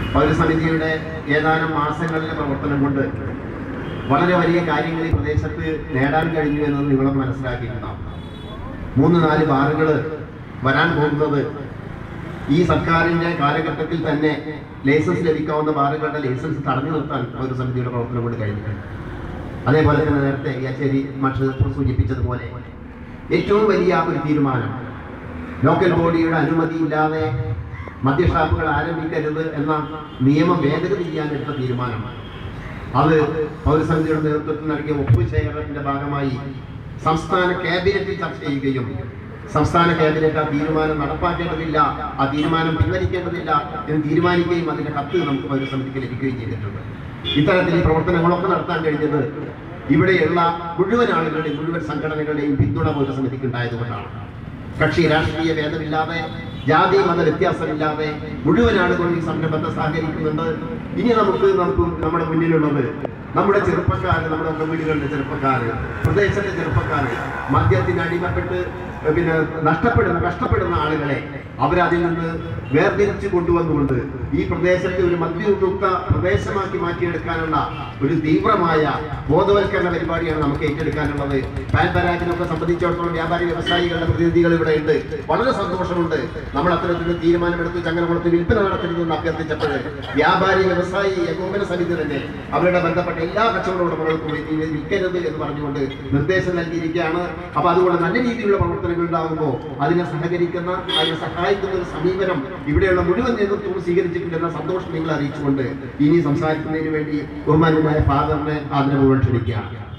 പൗരസമിതിയുടെ ഏതാനും മാസങ്ങളിലെ പ്രവർത്തനം കൊണ്ട് വളരെ വലിയ കാര്യങ്ങൾ ഈ പ്രദേശത്ത് നേടാൻ കഴിഞ്ഞു എന്നത് നിങ്ങളും മനസ്സിലാക്കിയിട്ടുണ്ടാവും മൂന്ന് നാല് ബാറുകൾ വരാൻ പോകുന്നത് ഈ സർക്കാരിന്റെ കാലഘട്ടത്തിൽ തന്നെ ലൈസൻസ് ലഭിക്കാവുന്ന ബാറുകളുടെ ലൈസൻസ് തടഞ്ഞു നിർത്താൻ പൗരസമിതിയുടെ പ്രവർത്തനം കൊണ്ട് കഴിഞ്ഞിട്ടുണ്ട് അതേപോലെ തന്നെ നേരത്തെ യാച്ചേരി മഷ് സൂചിപ്പിച്ചതുപോലെ ഏറ്റവും വലിയ ഒരു തീരുമാനം ലോക്കൽ ബോഡിയുടെ അനുമതിയില്ലാതെ മദ്യഷാപ്പുകൾ ആരംഭിക്കരുത് എന്ന നിയമം ഭേദഗതി ചെയ്യാൻ എടുത്ത തീരുമാനമാണ് അത് പൗരസമിതിയുടെ നേതൃത്വത്തിൽ നൽകിയ ഒപ്പുശേഖരണത്തിന്റെ ഭാഗമായി സംസ്ഥാന ക്യാബിനറ്റിൽ ചർച്ച ചെയ്യുകയും സംസ്ഥാന ക്യാബിനറ്റ് ആ തീരുമാനം നടപ്പാക്കേണ്ടതില്ല ആ തീരുമാനം പിൻവലിക്കേണ്ടതില്ല എന്ന് തീരുമാനിക്കുകയും അതിന്റെ കത്ത് നമുക്ക് പൗരസമിതിക്ക് ലഭിക്കുകയും ചെയ്തിട്ടുണ്ട് ഇത്തരത്തിൽ ഈ പ്രവർത്തനങ്ങളൊക്കെ നടത്താൻ കഴിഞ്ഞത് ഇവിടെയുള്ള മുഴുവൻ ആളുകളുടെയും മുഴുവൻ സംഘടനകളുടെയും പിന്തുണ പൗരസമിതിക്ക് ഉണ്ടായതുകൊണ്ടാണ് കക്ഷി രാഷ്ട്രീയ ഭേദമില്ലാതെ ജാതി മത വ്യത്യാസമില്ലാതെ മുഴുവൻ ആളുകളും ഈ സംരംഭത്തെ സഹകരിക്കുന്നുണ്ട് ഇനി നമുക്ക് നമുക്ക് നമ്മുടെ മുന്നിലുള്ളത് നമ്മുടെ ചെറുപ്പക്കാര് നമ്മുടെ വീടുകളിലെ ചെറുപ്പക്കാര് പ്രദേശത്തെ ചെറുപ്പക്കാര് മദ്യത്തിന് അടിമപ്പെട്ട് പിന്നെ നഷ്ടപ്പെടുന്ന കഷ്ടപ്പെടുന്ന ആളുകളെ അവരതിൽ നിന്ന് വേർതിരിച്ചു കൊണ്ടുവന്നുകൊണ്ട് ഈ പ്രദേശത്തെ ഒരു മദ്യവിമുക്ത പ്രദേശമാക്കി മാറ്റിയെടുക്കാനുള്ള ഒരു തീവ്രമായ ബോധവൽക്കരണ പരിപാടിയാണ് നമുക്ക് ഏറ്റെടുക്കാനുള്ളത് പാൻ പരാഗിനൊക്കെ സംബന്ധിച്ചിടത്തോളം വ്യാപാരി വ്യവസായികളുടെ പ്രതിനിധികൾ ഇവിടെ ഉണ്ട് വളരെ സന്തോഷമുണ്ട് നമ്മൾ അത്തരത്തിലൊരു തീരുമാനമെടുത്ത് ചങ്ങനകുളത്ത് വിൽപ്പന നടത്തരുതെന്ന് അഭ്യർത്ഥിച്ചപ്പോൾ വ്യാപാരി വ്യവസായി ഏകോപന സമിതി തന്നെ അവരുടെ ബന്ധപ്പെട്ട എല്ലാ കച്ചവട ഉടമകൾക്കും ഇത് വിൽക്കരുത് എന്ന് പറഞ്ഞുകൊണ്ട് നിർദ്ദേശം നൽകിയിരിക്കുകയാണ് അപ്പൊ അതുകൊണ്ട് നല്ല രീതിയിലുള്ള പ്രവർത്തനങ്ങൾ ഉണ്ടാകുമ്പോൾ അതിനെ സഹകരിക്കുന്ന അതിനെ സഹായിക്കുന്ന ഒരു സമീപനം ഇവിടെയുള്ള മുഴുവൻ നേതൃത്വവും സ്വീകരിച്ചിട്ടുണ്ടെന്ന സന്തോഷം നിങ്ങൾ അറിയിച്ചുകൊണ്ട് ഇനി സംസാരിക്കുന്നതിന് വേണ്ടി ബഹുമാന്യമായ ഫാദറിനെ ആദരപൂർവ്വം ക്ഷണിക്കുകയാണ്